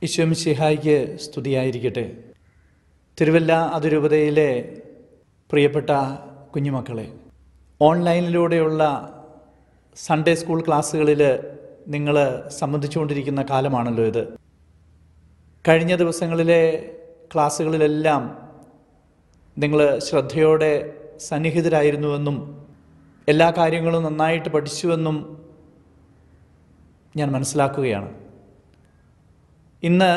ഈശോം ശിഹായിക്ക് സ്തുതിയായിരിക്കട്ടെ തിരുവല്ല അതിരൂപതയിലെ പ്രിയപ്പെട്ട കുഞ്ഞുമക്കളെ ഓൺലൈനിലൂടെയുള്ള സൺഡേ സ്കൂൾ ക്ലാസ്സുകളിൽ നിങ്ങൾ സംബന്ധിച്ചുകൊണ്ടിരിക്കുന്ന കാലമാണല്ലോ ഇത് കഴിഞ്ഞ ദിവസങ്ങളിലെ ക്ലാസ്സുകളിലെല്ലാം നിങ്ങൾ ശ്രദ്ധയോടെ സന്നിഹിതരായിരുന്നുവെന്നും എല്ലാ കാര്യങ്ങളും നന്നായിട്ട് പഠിച്ചുവെന്നും ഞാൻ മനസ്സിലാക്കുകയാണ് ഇന്ന്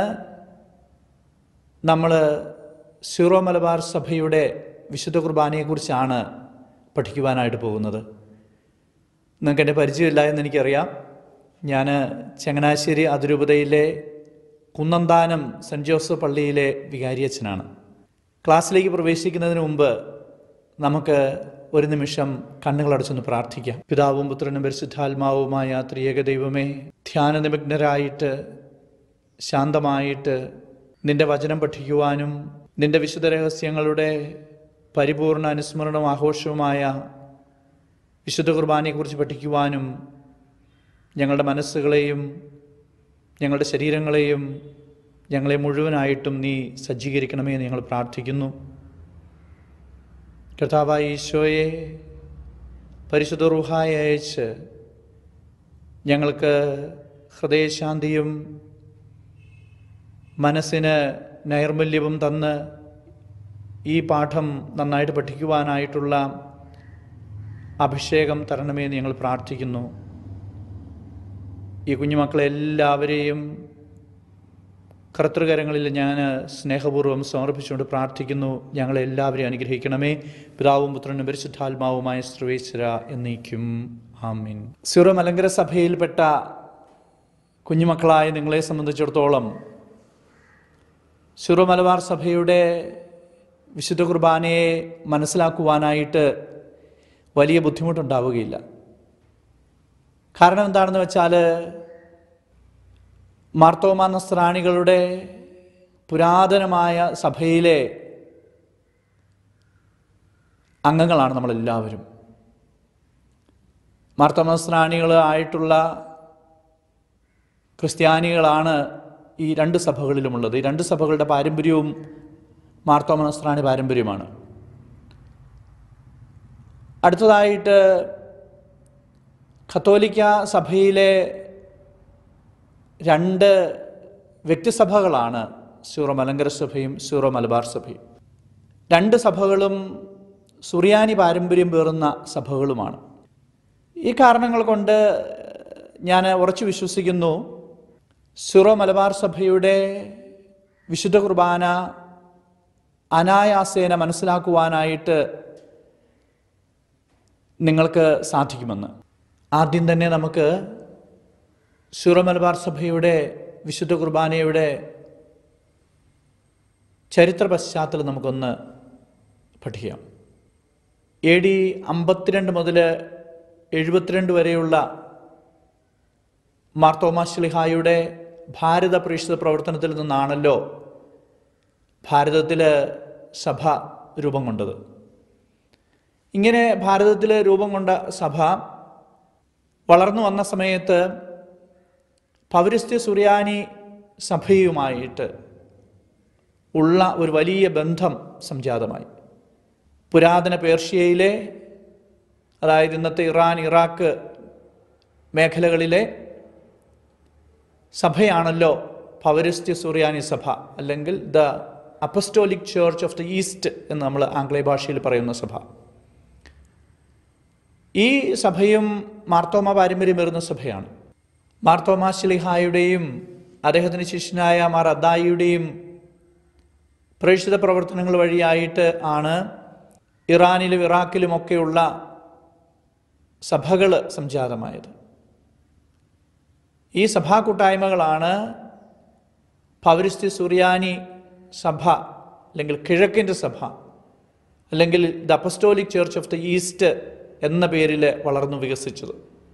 നമ്മൾ സീറോ മലബാർ സഭയുടെ വിശുദ്ധ കുർബാനയെക്കുറിച്ചാണ് പഠിക്കുവാനായിട്ട് പോകുന്നത് നിങ്ങൾക്ക് എൻ്റെ പരിചയമില്ല എന്ന് എനിക്കറിയാം ഞാൻ ചങ്ങനാശ്ശേരി അതിരൂപതയിലെ കുന്നന്താനം സെൻറ് ജോസഫ് പള്ളിയിലെ വികാരിയച്ഛനാണ് ക്ലാസ്സിലേക്ക് പ്രവേശിക്കുന്നതിന് മുമ്പ് നമുക്ക് ഒരു നിമിഷം കണ്ണുകളടച്ചൊന്ന് പ്രാർത്ഥിക്കാം പിതാവും പുത്രനും പരിശുദ്ധാത്മാവുമായ ത്രിയേക ദൈവമേ ധ്യാനനിമഗ്നരായിട്ട് ശാന്തമായിട്ട് നിന്റെ വചനം പഠിക്കുവാനും നിന്റെ വിശുദ്ധ രഹസ്യങ്ങളുടെ പരിപൂർണ അനുസ്മരണവും ആഘോഷവുമായ വിശുദ്ധ കുർബാനയെക്കുറിച്ച് പഠിക്കുവാനും ഞങ്ങളുടെ മനസ്സുകളെയും ഞങ്ങളുടെ ശരീരങ്ങളെയും ഞങ്ങളെ മുഴുവനായിട്ടും നീ സജ്ജീകരിക്കണമേ എന്ന് ഞങ്ങൾ പ്രാർത്ഥിക്കുന്നു കർത്താവായ ഈശോയെ പരിശുദ്ധ റുഹായി അയച്ച് ഞങ്ങൾക്ക് ഹൃദയശാന്തിയും മനസ്സിന് നൈർമല്യവും തന്ന് ഈ പാഠം നന്നായിട്ട് പഠിക്കുവാനായിട്ടുള്ള അഭിഷേകം തരണമേ എന്ന് ഞങ്ങൾ പ്രാർത്ഥിക്കുന്നു ഈ കുഞ്ഞുമക്കളെ എല്ലാവരെയും കർത്തൃകരങ്ങളിൽ ഞാൻ സ്നേഹപൂർവ്വം സമർപ്പിച്ചുകൊണ്ട് പ്രാർത്ഥിക്കുന്നു ഞങ്ങളെ എല്ലാവരെയും അനുഗ്രഹിക്കണമേ പിതാവും പുത്രനും പരിശുദ്ധാത്മാവുമായ ശ്രീവേശ്വര എന്നേക്കും ആമീൻ സിറോ മലങ്കര സഭയിൽപ്പെട്ട കുഞ്ഞുമക്കളായ നിങ്ങളെ സംബന്ധിച്ചിടത്തോളം സിറോ മലബാർ സഭയുടെ വിശുദ്ധ കുർബാനയെ മനസ്സിലാക്കുവാനായിട്ട് വലിയ ബുദ്ധിമുട്ടുണ്ടാവുകയില്ല കാരണം എന്താണെന്ന് വെച്ചാൽ മാർത്തോമാ നസ്രാണികളുടെ പുരാതനമായ സഭയിലെ അംഗങ്ങളാണ് നമ്മളെല്ലാവരും മാർത്തോമാ നസ്രാണികൾ ആയിട്ടുള്ള ക്രിസ്ത്യാനികളാണ് ഈ രണ്ട് സഭകളിലുമുള്ളത് ഈ രണ്ട് സഭകളുടെ പാരമ്പര്യവും മാർത്തോമ നസ്രാണി പാരമ്പര്യമാണ് അടുത്തതായിട്ട് കത്തോലിക്ക സഭയിലെ രണ്ട് വ്യക്തിസഭകളാണ് സീറോ മലങ്കര സഭയും സീറോ മലബാർ സഭയും രണ്ട് സഭകളും സുറിയാനി പാരമ്പര്യം പേറുന്ന സഭകളുമാണ് ഈ കാരണങ്ങൾ കൊണ്ട് ഞാൻ ഉറച്ചു വിശ്വസിക്കുന്നു സീറോ മലബാർ സഭയുടെ വിശുദ്ധ കുർബാന അനായാസേന മനസ്സിലാക്കുവാനായിട്ട് നിങ്ങൾക്ക് സാധിക്കുമെന്ന് ആദ്യം തന്നെ നമുക്ക് സീറോ മലബാർ സഭയുടെ വിശുദ്ധ കുർബാനയുടെ ചരിത്ര പശ്ചാത്തലം നമുക്കൊന്ന് പഠിക്കാം എ ഡി അമ്പത്തിരണ്ട് മുതൽ എഴുപത്തിരണ്ട് വരെയുള്ള മാർത്തോമാശ്ലിഹായുടെ ഭാരത പ്രേക്ഷിത പ്രവർത്തനത്തിൽ നിന്നാണല്ലോ ഭാരതത്തിൽ സഭ രൂപം കൊണ്ടത് ഇങ്ങനെ ഭാരതത്തിൽ രൂപം കൊണ്ട സഭ വളർന്നു വന്ന സമയത്ത് പൗരസ്ത്യ സുറിയാനി സഭയുമായിട്ട് ഉള്ള ഒരു വലിയ ബന്ധം സംജാതമായി പുരാതന പേർഷ്യയിലെ അതായത് ഇന്നത്തെ ഇറാൻ ഇറാഖ് മേഖലകളിലെ സഭയാണല്ലോ പൗരസ്ത്യ സുറിയാനി സഭ അല്ലെങ്കിൽ the apostolic church of the east എന്ന് നമ്മൾ ആംഗ്ലേയ ഭാഷയിൽ പറയുന്ന സഭ ഈ സഭയും മാർത്തോമ പാരമ്പര്യമേറുന്ന സഭയാണ് മാർത്തോമ ശിലിഹായുടെയും അദ്ദേഹത്തിന് ശിഷ്യനായ മാർ അദ്ദായിയുടെയും പ്രേക്ഷിത പ്രവർത്തനങ്ങൾ വഴിയായിട്ട് ആണ് ഇറാനിലും ഇറാഖിലുമൊക്കെയുള്ള സഭകൾ സംജാതമായത് ഈ സഭാ കൂട്ടായ്മകളാണ് പൗരസ്ത്യ സുറിയാനി സഭ അല്ലെങ്കിൽ കിഴക്കിൻ്റെ സഭ അല്ലെങ്കിൽ the apostolic church of the east എന്ന പേരിൽ വളർന്നു വികസിച്ചത്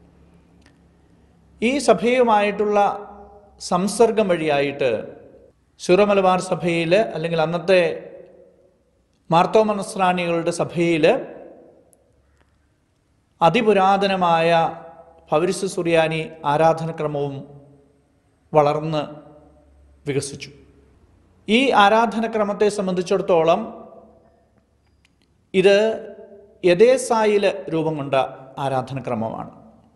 ഈ സഭയുമായിട്ടുള്ള സംസർഗം വഴിയായിട്ട് ശുറമലബാർ സഭയിൽ അല്ലെങ്കിൽ അന്നത്തെ മാർത്തോമ നസ്രാണികളുടെ സഭയിൽ അതിപുരാതനമായ പൗരസ്യ സുറിയാനി ആരാധനക്രമവും വളർന്ന് വികസിച്ചു ഈ ആരാധനക്രമത്തെ സംബന്ധിച്ചിടത്തോളം ഇത് യഥേസായിൽ രൂപം കൊണ്ട ആരാധനക്രമമാണ്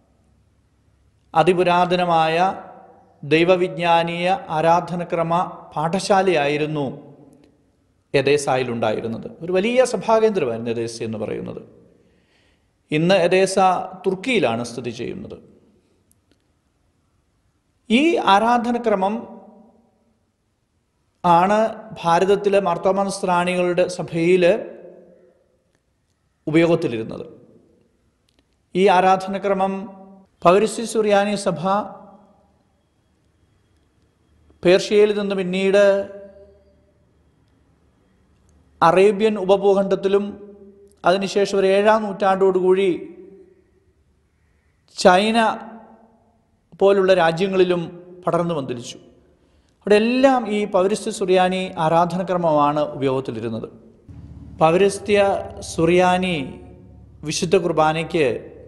അതിപുരാതനമായ ദൈവവിജ്ഞാനീയ ആരാധനക്രമ പാഠശാലയായിരുന്നു യഥേസായിലുണ്ടായിരുന്നത് ഒരു വലിയ സഭാകേന്ദ്രമായിരുന്നു യഥേസ എന്ന് പറയുന്നത് ഇന്ന് യഥേസ തുർക്കിയിലാണ് സ്ഥിതി ചെയ്യുന്നത് ഈ ആരാധനക്രമം ആണ് ഭാരതത്തിലെ മാർത്തോമാനസ്ത്രാണികളുടെ സഭയിൽ ഉപയോഗത്തിലിരുന്നത് ഈ ആരാധനക്രമം പൗരസ്യ സുറിയാനി സഭ പേർഷ്യയിൽ നിന്ന് പിന്നീട് അറേബ്യൻ ഉപഭൂഖണ്ഡത്തിലും അതിനുശേഷം ഒരു ഏഴാം നൂറ്റാണ്ടോടുകൂടി ചൈന പോലുള്ള രാജ്യങ്ങളിലും പടർന്നു വന്നിരിച്ചു അവിടെ എല്ലാം ഈ പൗരസ്ത്യ സുറിയാനി ആരാധനക്രമമാണ് ഉപയോഗത്തിലിരുന്നത് പൗരസ്ത്യ സുറിയാനി വിശുദ്ധ കുർബാനയ്ക്ക്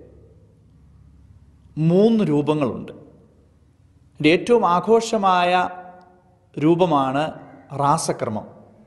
മൂന്ന് രൂപങ്ങളുണ്ട് ഇതിൻ്റെ ഏറ്റവും ആഘോഷമായ രൂപമാണ് റാസക്രമം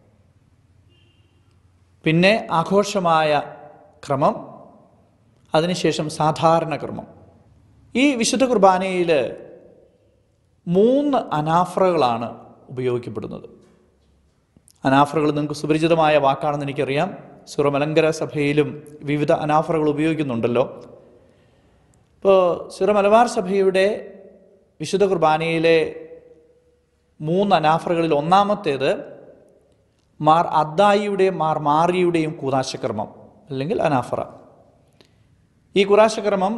പിന്നെ ആഘോഷമായ ക്രമം അതിനുശേഷം സാധാരണ ക്രമം ഈ വിശുദ്ധ കുർബാനയിൽ മൂന്ന് അനാഫ്രകളാണ് ഉപയോഗിക്കപ്പെടുന്നത് അനാഫ്രകൾ നിങ്ങൾക്ക് സുപരിചിതമായ വാക്കാണെന്ന് എനിക്കറിയാം സുറമലങ്കര സഭയിലും വിവിധ അനാഫ്രകൾ ഉപയോഗിക്കുന്നുണ്ടല്ലോ ഇപ്പോൾ സുറമലബാർ സഭയുടെ വിശുദ്ധ കുർബാനയിലെ മൂന്ന് അനാഫ്രകളിൽ ഒന്നാമത്തേത് മാർ അദ്ദായിയുടെയും മാർ മാറിയുടെയും കൂതാശക്രമം അല്ലെങ്കിൽ അനാഫറ ഈ കുറാശക്രമം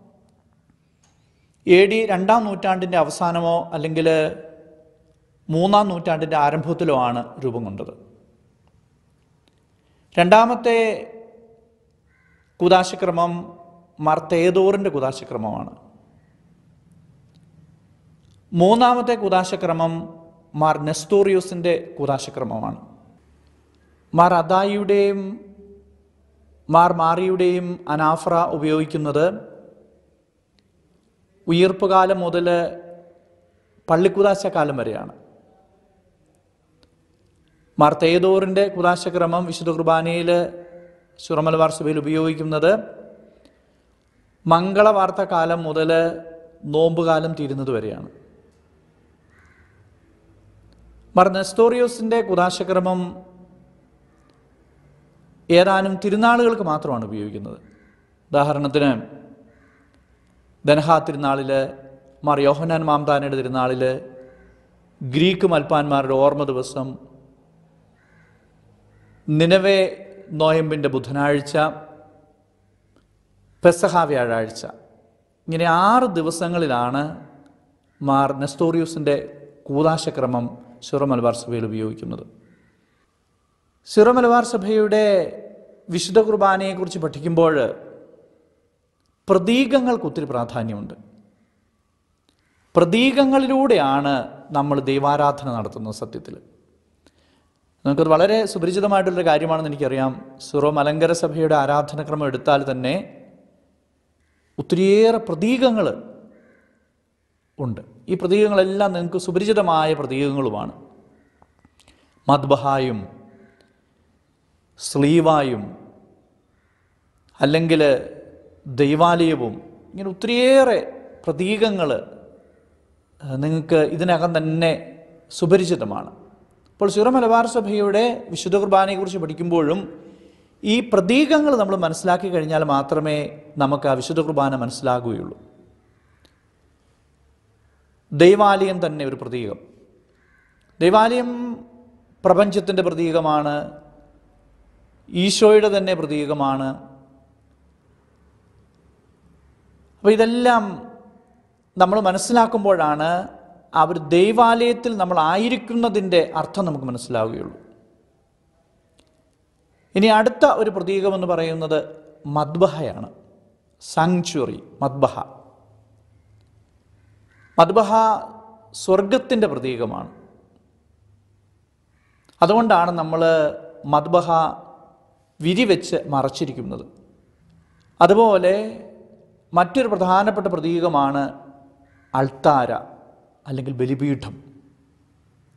എ ഡി രണ്ടാം നൂറ്റാണ്ടിൻ്റെ അവസാനമോ അല്ലെങ്കിൽ മൂന്നാം നൂറ്റാണ്ടിൻ്റെ ആരംഭത്തിലോ ആണ് രൂപം കൊണ്ടത് രണ്ടാമത്തെ കുതാശക്രമം മാർ തേതോറിൻ്റെ കുതാശക്രമമാണ് മൂന്നാമത്തെ കുതാശക്രമം മാർ നെസ്തോറിയോസിൻ്റെ കുതാശക്രമമാണ് മാർ അദായിയുടെയും മാർ മാറിയുടെയും അനാഫ്ര ഉപയോഗിക്കുന്നത് ഉയർപ്പ് കാലം മുതൽ പള്ളിക്കുതാശ കാലം വരെയാണ് മാർ തേതോറിൻ്റെ കുതാശക്രമം വിശുദ്ധ കുർബാനയിൽ സുറമലബാർ സഭയിൽ ഉപയോഗിക്കുന്നത് മംഗളവാർത്ത കാലം മുതൽ നോമ്പുകാലം തീരുന്നത് വരെയാണ് മാർ നെസ്തോറിയോസിൻ്റെ കുതാശക്രമം ഏതാനും തിരുനാളുകൾക്ക് മാത്രമാണ് ഉപയോഗിക്കുന്നത് ഉദാഹരണത്തിന് ദനഹാ തിരുനാളിൽ മാർ യോഹനാൻ മാംതാനയുടെ തിരുനാളിൽ ഗ്രീക്ക് മൽപ്പാന്മാരുടെ ഓർമ്മ ദിവസം നിലവേ നോയമ്പിൻ്റെ ബുധനാഴ്ച പെസഹ വ്യാഴാഴ്ച ഇങ്ങനെ ആറ് ദിവസങ്ങളിലാണ് മാർ നെസ്തോറിയൂസിൻ്റെ കൂതാശക്രമം സിറോ മലബാർ സഭയിൽ ഉപയോഗിക്കുന്നത് സിറോ മലബാർ സഭയുടെ വിശുദ്ധ കുർബാനയെക്കുറിച്ച് പഠിക്കുമ്പോൾ പ്രതീകങ്ങൾക്ക് ഒത്തിരി പ്രാധാന്യമുണ്ട് പ്രതീകങ്ങളിലൂടെയാണ് നമ്മൾ ദൈവാരാധന നടത്തുന്നത് സത്യത്തിൽ നമുക്കത് വളരെ സുപരിചിതമായിട്ടുള്ളൊരു കാര്യമാണെന്ന് എനിക്കറിയാം സിറോ മലങ്കര സഭയുടെ ആരാധനക്രമം എടുത്താൽ തന്നെ ഒത്തിരിയേറെ പ്രതീകങ്ങൾ ഉണ്ട് ഈ പ്രതീകങ്ങളെല്ലാം നിങ്ങൾക്ക് സുപരിചിതമായ പ്രതീകങ്ങളുമാണ് മദ്ബഹായും സ്ലീവായും അല്ലെങ്കിൽ ദൈവാലയവും ഇങ്ങനെ ഒത്തിരിയേറെ പ്രതീകങ്ങൾ നിങ്ങൾക്ക് ഇതിനകം തന്നെ സുപരിചിതമാണ് അപ്പോൾ സിറോ മലബാർ സഭയുടെ വിശുദ്ധ കുർബാനയെക്കുറിച്ച് പഠിക്കുമ്പോഴും ഈ പ്രതീകങ്ങൾ നമ്മൾ മനസ്സിലാക്കി കഴിഞ്ഞാൽ മാത്രമേ നമുക്ക് ആ വിശുദ്ധ കുർബാന മനസ്സിലാകുകയുള്ളൂ ദൈവാലയം തന്നെ ഒരു പ്രതീകം ദൈവാലയം പ്രപഞ്ചത്തിൻ്റെ പ്രതീകമാണ് ഈശോയുടെ തന്നെ പ്രതീകമാണ് അപ്പോൾ ഇതെല്ലാം നമ്മൾ മനസ്സിലാക്കുമ്പോഴാണ് ആ ഒരു ദൈവാലയത്തിൽ നമ്മൾ ആയിരിക്കുന്നതിൻ്റെ അർത്ഥം നമുക്ക് മനസ്സിലാവുകയുള്ളൂ ഇനി അടുത്ത ഒരു പ്രതീകം എന്ന് പറയുന്നത് മദ്ബഹയാണ് സാങ്ച്വറി മദ്ബഹ മദ്ബഹ സ്വർഗത്തിൻ്റെ പ്രതീകമാണ് അതുകൊണ്ടാണ് നമ്മൾ മദ്ബഹ വിരിവെച്ച് മറച്ചിരിക്കുന്നത് അതുപോലെ മറ്റൊരു പ്രധാനപ്പെട്ട പ്രതീകമാണ് അൾത്താര അല്ലെങ്കിൽ ബലിപീഠം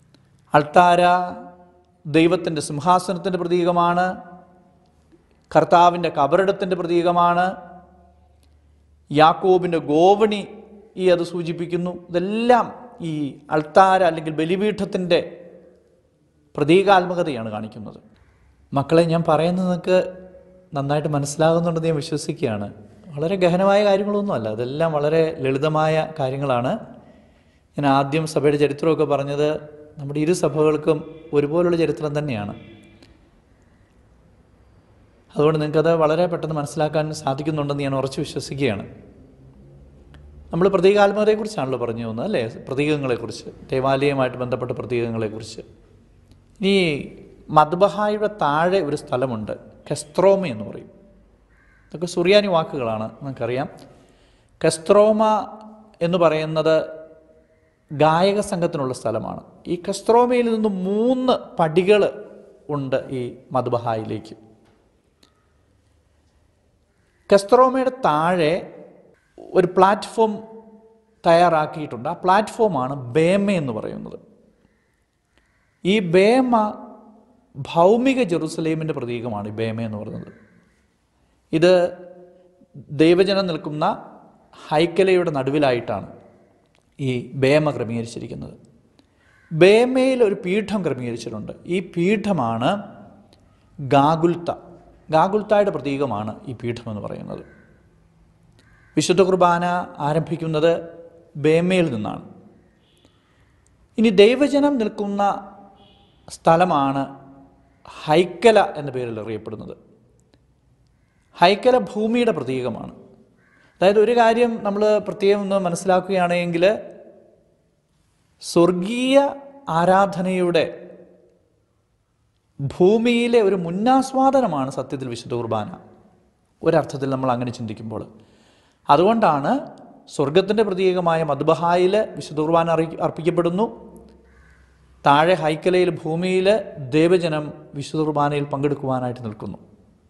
അൾത്താര ദൈവത്തിൻ്റെ സിംഹാസനത്തിൻ്റെ പ്രതീകമാണ് കർത്താവിൻ്റെ കബറിടത്തിൻ്റെ പ്രതീകമാണ് യാക്കോബിൻ്റെ ഗോവണി ഈ അത് സൂചിപ്പിക്കുന്നു ഇതെല്ലാം ഈ അൾത്താര അല്ലെങ്കിൽ ബലിപീഠത്തിൻ്റെ പ്രതീകാത്മകതയാണ് കാണിക്കുന്നത് മക്കളെ ഞാൻ പറയുന്നത് നിങ്ങൾക്ക് നന്നായിട്ട് മനസ്സിലാകുന്നുണ്ടെന്ന് ഞാൻ വിശ്വസിക്കുകയാണ് വളരെ ഗഹനമായ കാര്യങ്ങളൊന്നുമല്ല അതെല്ലാം വളരെ ലളിതമായ കാര്യങ്ങളാണ് ഞാൻ ആദ്യം സഭയുടെ ചരിത്രമൊക്കെ പറഞ്ഞത് നമ്മുടെ ഇരു സഭകൾക്കും ഒരുപോലുള്ള ചരിത്രം തന്നെയാണ് അതുകൊണ്ട് നിങ്ങൾക്കത് വളരെ പെട്ടെന്ന് മനസ്സിലാക്കാൻ സാധിക്കുന്നുണ്ടെന്ന് ഞാൻ ഉറച്ചു വിശ്വസിക്കുകയാണ് നമ്മൾ പ്രതീകാത്മകതയെക്കുറിച്ചാണല്ലോ പറഞ്ഞു പോകുന്നത് അല്ലേ പ്രതീകങ്ങളെക്കുറിച്ച് ദേവാലയവുമായിട്ട് ബന്ധപ്പെട്ട പ്രതീകങ്ങളെക്കുറിച്ച് ഇനി മദ്ബഹായുടെ താഴെ ഒരു സ്ഥലമുണ്ട് കെസ്ത്രോമ എന്ന് പറയും ഇതൊക്കെ സുറിയാനി വാക്കുകളാണ് നമുക്കറിയാം കെസ്ത്രോമ എന്ന് പറയുന്നത് ഗായക സംഘത്തിനുള്ള സ്ഥലമാണ് ഈ കസ്ത്രോമയിൽ നിന്ന് മൂന്ന് പടികൾ ഉണ്ട് ഈ മദ്ബഹായിലേക്ക് കസ്ത്രോമയുടെ താഴെ ഒരു പ്ലാറ്റ്ഫോം തയ്യാറാക്കിയിട്ടുണ്ട് ആ പ്ലാറ്റ്ഫോമാണ് ബേമ എന്ന് പറയുന്നത് ഈ ബേമ ഭൗമിക ജെറുസലേമിൻ്റെ പ്രതീകമാണ് ഈ ബേമ എന്ന് പറയുന്നത് ഇത് ദൈവജനം നിൽക്കുന്ന ഹൈക്കലയുടെ നടുവിലായിട്ടാണ് ഈ ബേമ ക്രമീകരിച്ചിരിക്കുന്നത് ബേമയിൽ ഒരു പീഠം ക്രമീകരിച്ചിട്ടുണ്ട് ഈ പീഠമാണ് ഗാഗുൽത്ത ഗാഗുൽത്തായുടെ പ്രതീകമാണ് ഈ പീഠം എന്ന് പറയുന്നത് വിശുദ്ധ കുർബാന ആരംഭിക്കുന്നത് ബേമയിൽ നിന്നാണ് ഇനി ദൈവജനം നിൽക്കുന്ന സ്ഥലമാണ് ഹൈക്കല എന്ന പേരിൽ അറിയപ്പെടുന്നത് ഹൈക്കല ഭൂമിയുടെ പ്രതീകമാണ് അതായത് ഒരു കാര്യം നമ്മൾ പ്രത്യേകം ഒന്ന് മനസ്സിലാക്കുകയാണെങ്കിൽ സ്വർഗീയ ആരാധനയുടെ ഭൂമിയിലെ ഒരു മുന്നാസ്വാദനമാണ് സത്യത്തിൽ വിശുദ്ധ കുർബാന ഒരർത്ഥത്തിൽ നമ്മൾ അങ്ങനെ ചിന്തിക്കുമ്പോൾ അതുകൊണ്ടാണ് സ്വർഗത്തിൻ്റെ പ്രതീകമായ മദ്ബഹായിൽ വിശുദ്ധ കുർബാന അറി അർപ്പിക്കപ്പെടുന്നു താഴെ ഹൈക്കലയിൽ ഭൂമിയിൽ ദേവജനം വിശുദ്ധ കുർബാനയിൽ പങ്കെടുക്കുവാനായിട്ട് നിൽക്കുന്നു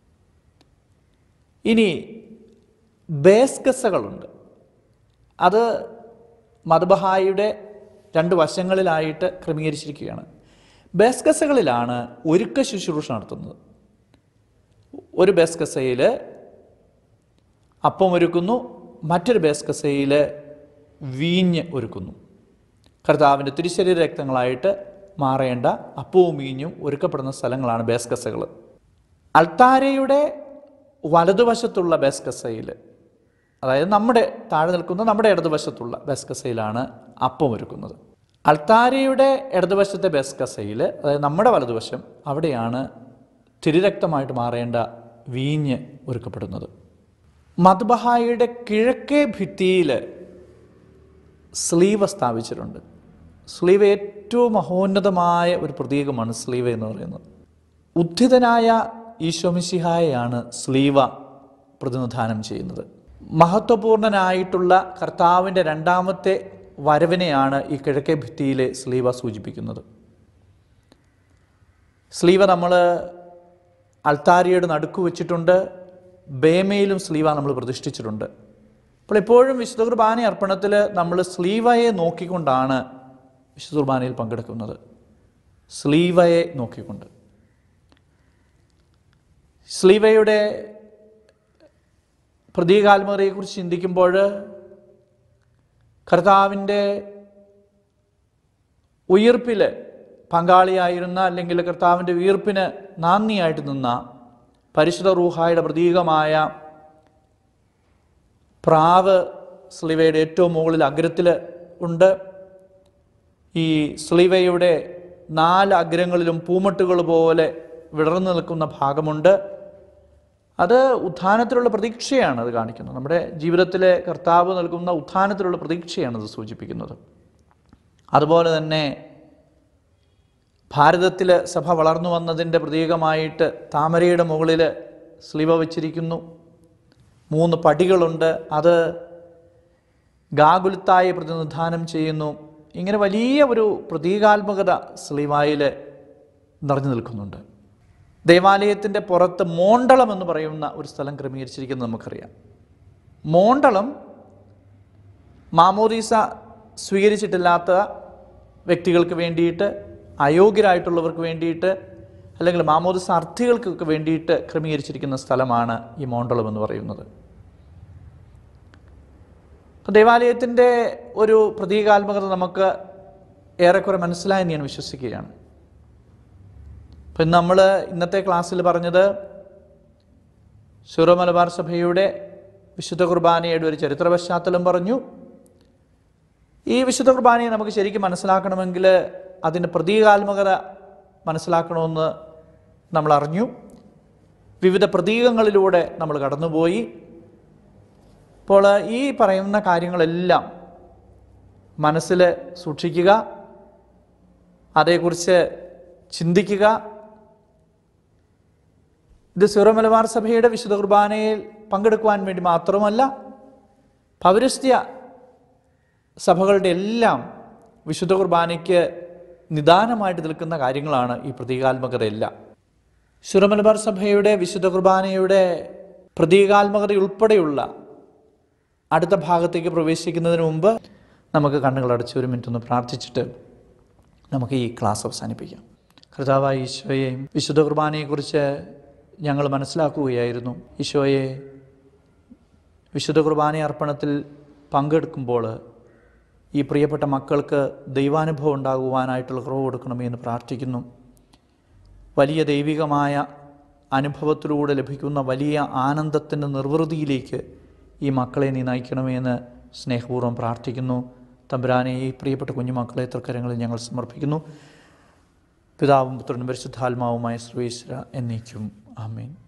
ഇനി ബേസ്കസകളുണ്ട് അത് മദ്ബഹായുടെ രണ്ട് വശങ്ങളിലായിട്ട് ക്രമീകരിച്ചിരിക്കുകയാണ് ബേസ്കസകളിലാണ് ഒരുക്ക ശുശ്രൂഷ നടത്തുന്നത് ഒരു ബേസ്കസയിൽ അപ്പം ഒരുക്കുന്നു മറ്റൊരു ബേസ്കസയിൽ വീഞ്ഞ് ഒരുക്കുന്നു കർത്താവിൻ്റെ തിരുശരീര രക്തങ്ങളായിട്ട് മാറേണ്ട അപ്പവും വീഞ്ഞും ഒരുക്കപ്പെടുന്ന സ്ഥലങ്ങളാണ് ബേസ്കസകൾ അൾത്താരയുടെ വലതുവശത്തുള്ള ബേസ്കസയിൽ അതായത് നമ്മുടെ താഴെ നിൽക്കുന്ന നമ്മുടെ ഇടതുവശത്തുള്ള ബേസ്കസയിലാണ് അപ്പം ഒരുക്കുന്നത് അൾത്താരയുടെ ഇടതുവശത്തെ ബേസ്കസയിൽ അതായത് നമ്മുടെ വലതുവശം അവിടെയാണ് തിരുരക്തമായിട്ട് മാറേണ്ട വീഞ്ഞ് ഒരുക്കപ്പെടുന്നത് മദ്ബഹായുടെ കിഴക്കേ ഭിത്തിയിൽ സ്ലീവ സ്ഥാപിച്ചിട്ടുണ്ട് സ്ലീവ ഏറ്റവും മഹോന്നതമായ ഒരു പ്രതീകമാണ് സ്ലീവ എന്ന് പറയുന്നത് ഉദ്ധിതനായ ഈശോമിശിഹായെയാണ് സ്ലീവ പ്രതിനിധാനം ചെയ്യുന്നത് മഹത്വപൂർണനായിട്ടുള്ള കർത്താവിൻ്റെ രണ്ടാമത്തെ വരവിനെയാണ് ഈ കിഴക്കേ ഭിത്തിയിലെ സ്ലീവ സൂചിപ്പിക്കുന്നത് സ്ലീവ നമ്മൾ അൾത്താരിയുടെ നടുക്ക് വെച്ചിട്ടുണ്ട് ബേമയിലും സ്ലീവ നമ്മൾ പ്രതിഷ്ഠിച്ചിട്ടുണ്ട് അപ്പോൾ എപ്പോഴും വിശുദ്ധ കുർബാന അർപ്പണത്തിൽ നമ്മൾ സ്ലീവയെ നോക്കിക്കൊണ്ടാണ് വിശുദ്ധ കുർബാനയിൽ പങ്കെടുക്കുന്നത് സ്ലീവയെ നോക്കിക്കൊണ്ട് സ്ലീവയുടെ പ്രതീകാത്മകതയെക്കുറിച്ച് ചിന്തിക്കുമ്പോൾ കർത്താവിൻ്റെ ഉയർപ്പിൽ പങ്കാളിയായിരുന്ന അല്ലെങ്കിൽ കർത്താവിൻ്റെ ഉയർപ്പിന് നാന്ദിയായിട്ട് നിന്ന പരിശുദ്ധ റൂഹായുടെ പ്രതീകമായ പ്രാവ് സ്ലിവയുടെ ഏറ്റവും മുകളിൽ അഗ്രത്തിൽ ഉണ്ട് ഈ സ്ലിവയുടെ നാല് അഗ്രങ്ങളിലും പൂമട്ടുകൾ പോലെ വിടർന്നു നിൽക്കുന്ന ഭാഗമുണ്ട് അത് ഉത്ഥാനത്തിലുള്ള പ്രതീക്ഷയാണ് അത് കാണിക്കുന്നത് നമ്മുടെ ജീവിതത്തിലെ കർത്താവ് നൽകുന്ന ഉത്ഥാനത്തിലുള്ള പ്രതീക്ഷയാണ് അത് സൂചിപ്പിക്കുന്നത് അതുപോലെ തന്നെ ഭാരതത്തിൽ സഭ വളർന്നു വന്നതിൻ്റെ പ്രതീകമായിട്ട് താമരയുടെ മുകളിൽ സ്ലിവ വച്ചിരിക്കുന്നു മൂന്ന് പടികളുണ്ട് അത് ഗാകുലത്തായി പ്രതിനിധാനം ചെയ്യുന്നു ഇങ്ങനെ വലിയ ഒരു പ്രതീകാത്മകത സ്ലിവായിൽ നിറഞ്ഞു നിൽക്കുന്നുണ്ട് ദേവാലയത്തിൻ്റെ പുറത്ത് മോണ്ടളം എന്ന് പറയുന്ന ഒരു സ്ഥലം ക്രമീകരിച്ചിരിക്കുന്നത് നമുക്കറിയാം മോണ്ടളം മാമോദീസ സ്വീകരിച്ചിട്ടില്ലാത്ത വ്യക്തികൾക്ക് വേണ്ടിയിട്ട് അയോഗ്യരായിട്ടുള്ളവർക്ക് വേണ്ടിയിട്ട് അല്ലെങ്കിൽ മാമോദിസ അർത്ഥികൾക്കൊക്കെ വേണ്ടിയിട്ട് ക്രമീകരിച്ചിരിക്കുന്ന സ്ഥലമാണ് ഈ മോണ്ടളം എന്ന് പറയുന്നത് അപ്പോൾ ദേവാലയത്തിൻ്റെ ഒരു പ്രതീകാത്മകത നമുക്ക് ഏറെക്കുറെ മനസ്സിലായെന്ന് ഞാൻ വിശ്വസിക്കുകയാണ് അപ്പം ഇന്ന് നമ്മൾ ഇന്നത്തെ ക്ലാസ്സിൽ പറഞ്ഞത് സൂറോ മലബാർ സഭയുടെ വിശുദ്ധ കുർബാനയുടെ ഒരു ചരിത്ര പശ്ചാത്തലം പറഞ്ഞു ഈ വിശുദ്ധ കുർബാനയെ നമുക്ക് ശരിക്കും മനസ്സിലാക്കണമെങ്കിൽ അതിൻ്റെ പ്രതീകാത്മകത മനസ്സിലാക്കണമെന്ന് നമ്മൾ അറിഞ്ഞു വിവിധ പ്രതീകങ്ങളിലൂടെ നമ്മൾ കടന്നുപോയി അപ്പോൾ ഈ പറയുന്ന കാര്യങ്ങളെല്ലാം മനസ്സിൽ സൂക്ഷിക്കുക അതേക്കുറിച്ച് ചിന്തിക്കുക ഇത് സിറോ മലബാർ സഭയുടെ വിശുദ്ധ കുർബാനയിൽ പങ്കെടുക്കുവാൻ വേണ്ടി മാത്രമല്ല പൗരസ്ത്യ സഭകളുടെ എല്ലാം വിശുദ്ധ കുർബാനയ്ക്ക് നിദാനമായിട്ട് നിൽക്കുന്ന കാര്യങ്ങളാണ് ഈ പ്രതീകാത്മകതയെല്ലാം സിറോ മലബാർ സഭയുടെ വിശുദ്ധ കുർബാനയുടെ പ്രതീകാത്മകത ഉൾപ്പെടെയുള്ള അടുത്ത ഭാഗത്തേക്ക് പ്രവേശിക്കുന്നതിന് മുമ്പ് നമുക്ക് കണ്ണുകളടച്ച് ഒരു മിനിറ്റ് ഒന്ന് പ്രാർത്ഥിച്ചിട്ട് നമുക്ക് ഈ ക്ലാസ് അവസാനിപ്പിക്കാം കർത്താവായ ഈശോയെ വിശുദ്ധ കുർബാനയെക്കുറിച്ച് ഞങ്ങൾ മനസ്സിലാക്കുകയായിരുന്നു ഈശോയെ വിശുദ്ധ കുർബാന അർപ്പണത്തിൽ പങ്കെടുക്കുമ്പോൾ ഈ പ്രിയപ്പെട്ട മക്കൾക്ക് ദൈവാനുഭവം ഉണ്ടാകുവാനായിട്ടുള്ള കുറവ് കൊടുക്കണമേ എന്ന് പ്രാർത്ഥിക്കുന്നു വലിയ ദൈവികമായ അനുഭവത്തിലൂടെ ലഭിക്കുന്ന വലിയ ആനന്ദത്തിൻ്റെ നിർവൃതിയിലേക്ക് ഈ മക്കളെ നീ നയിക്കണമേ എന്ന് സ്നേഹപൂർവ്വം പ്രാർത്ഥിക്കുന്നു തമ്പുരാനെ ഈ പ്രിയപ്പെട്ട കുഞ്ഞുമക്കളെ തൃക്കരങ്ങളിൽ ഞങ്ങൾ സമർപ്പിക്കുന്നു പിതാവും പുത്രനും പരിശുദ്ധാത്മാവുമായ ശ്രീശ്വര എന്നേക്കും ആമേൻ